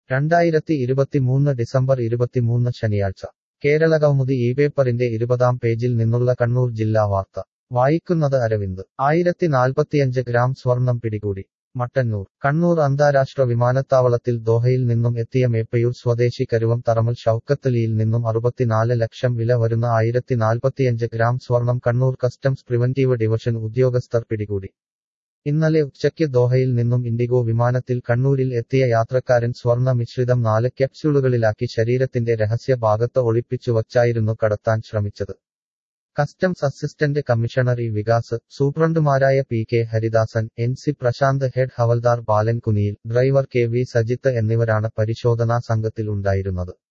രണ്ടായിരത്തി ഇരുപത്തിമൂന്ന് ഡിസംബർ ഇരുപത്തിമൂന്ന് ശനിയാഴ്ച കേരള കൗമുദി ഈ പേപ്പറിന്റെ ഇരുപതാം പേജിൽ നിന്നുള്ള കണ്ണൂർ ജില്ലാ വാർത്ത വായിക്കുന്നത് അരവിന്ദ് ആയിരത്തി നാൽപ്പത്തിയഞ്ച് ഗ്രാം സ്വർണം പിടികൂടി മട്ടന്നൂർ കണ്ണൂർ അന്താരാഷ്ട്ര വിമാനത്താവളത്തിൽ ദോഹയിൽ നിന്നും എത്തിയ മേപ്പയൂർ സ്വദേശി കരുവം തറമൽ ഷൌക്കത്തലിയിൽ നിന്നും അറുപത്തിനാല് ലക്ഷം വില വരുന്ന ആയിരത്തി നാൽപ്പത്തിയഞ്ച് ഗ്രാം സ്വർണം കണ്ണൂർ കസ്റ്റംസ് പ്രിവന്റീവ് ഡിവിഷൻ ഉദ്യോഗസ്ഥർ പിടികൂടി ഇന്നലെ ഉച്ചയ്ക്ക് ദോഹയിൽ നിന്നും ഇൻഡിഗോ വിമാനത്തിൽ കണ്ണൂരിൽ എത്തിയ യാത്രക്കാരൻ സ്വർണ്ണ മിശ്രിതം നാല് ക്യാപ്സ്യൂളുകളിലാക്കി ശരീരത്തിന്റെ രഹസ്യ ഭാഗത്ത് ഒളിപ്പിച്ചു വച്ചായിരുന്നു കടത്താൻ ശ്രമിച്ചത് customs assistant commissioner E Vikas സൂപ്രണ്ടുമാരായ P K Haridasan N C Prashanth head havildar Balan Kuniyil driver K V Sajith എന്നിവരാണ് പരിശോധനാ സംഘത്തിൽ ഉണ്ടായിരുന്നത്